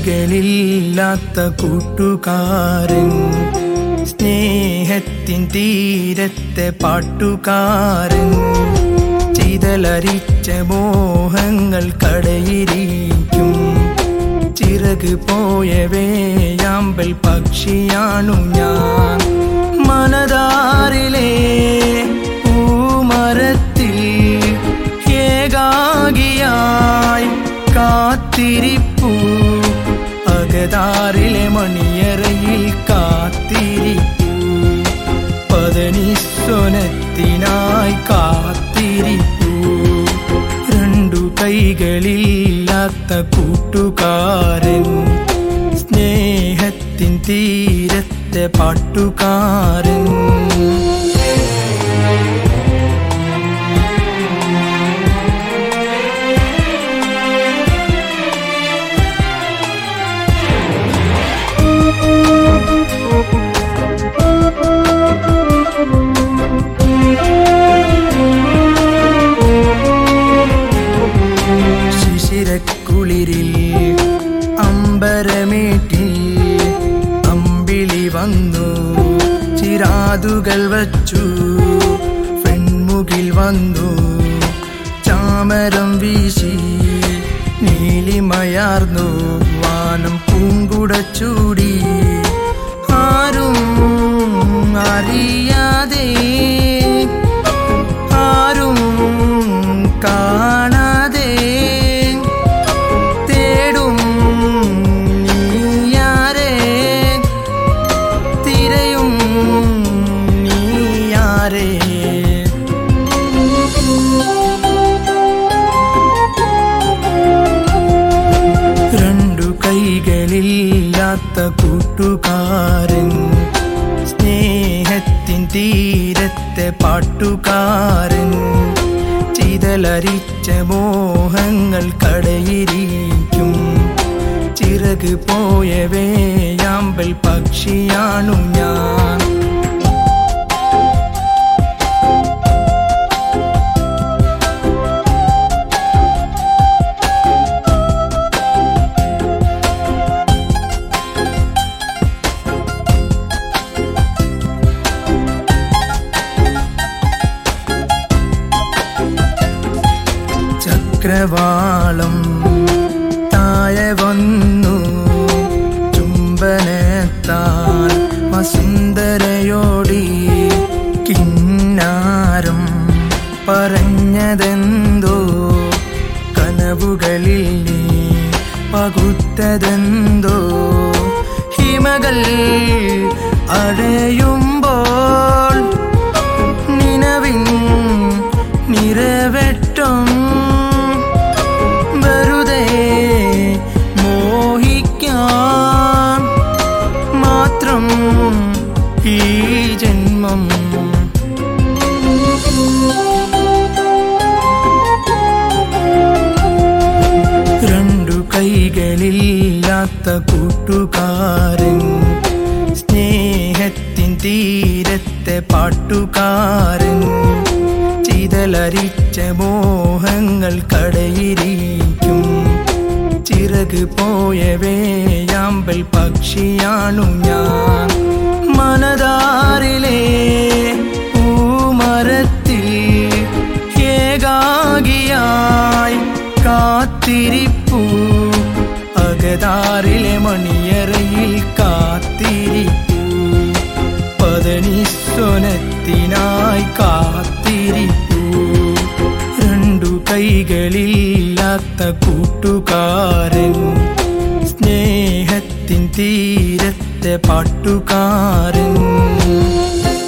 കൈകളില്ലാത്ത കൂട്ടുകാരൻ സ്നേഹത്തിൻ തീരത്തെ പാട്ടുകാരൻ ചിതലരിച്ച മോഹങ്ങൾ കടയിരിക്കും ചിറക് പോയ വേയാമ്പൽ പക്ഷിയാണു ഞാൻ മനതാറിലെ പൂമരത്തിൽ ഏകാകിയായി കാത്തിരിപ്പു അകതാറിലെ മണിയറയിൽ കാത്തിരിപ്പു പതനിസ്വനത്തിനായി കാത്തിരിപ്പു രണ്ടു കൈകളില്ലാത്ത കൂട്ടുകാരൻ സ്നേഹത്തിൻ തീരത്തെ പാട്ടുകാരൻ ശിശിരക്കുളിരിൽ അമ്പരമേറ്റിൽ അമ്പിളി വന്നു ചിരാതുകൾ വച്ചു പെൺമുകിൽ വന്നു ചാമരം വീശി നീലിമയാർന്നു വാനം പൂങ്കുട ചൂടി ആരും അറിയാതെ ആരും കാണാതെ തേടും നീയാരെ തിരയും നീയാരെ രണ്ടു കൈകളില്ലാത്ത കൂട്ടുകാരൻ സ്നേഹത്തിൻ തീരത്തെ പാട്ടുകാരൻ ചിതലരിച്ച മോഹങ്ങൾ കടയിരിക്കും ചിറക് പോയ വേയാമ്പൽ പക്ഷിയാണു ഞാൻ ചക്രവാളം താഴെ വന്നു ചുംബനത്താൽ വസുന്ധരയോടി കിന്നാരം പറഞ്ഞതെന്തോ കനവുകളിൽ നീ പകുത്തതെന്തോ ഹിമകൾ അടയുമ്പോൾ നിലവിൻ നിറവെട്ടം വെറുതെ മോഹിക്കാൻ മാത്രം ഈ ജന്മം രണ്ടു കൈകളില്ലാത്ത കൂട്ടുകാരൻ സ്നേഹത്തിൻ തീരത്തെ പാട്ടുകാരൻ ചിതലരിച്ച മോഹങ്ങൾ കടയിരിക്കും ചിറക് പോയ വേയാമ്പൽ പക്ഷിയാണു ഞാൻ മനതാറിലെ പൂമരത്തിൽ ഏകാകിയായി കാത്തിരിപ്പു അകതാറിലെ മണിയറയിൽ കാത്തിരിപ്പു പതനിസ്വനത്തിനായി കാത്തിരിപ്പു രണ്ടു കൈകളില്ലാത്ത കൂട്ടുകാരൻ സ്നേഹത്തിൻ തീരത്തെ പാട്ടുകാരൻ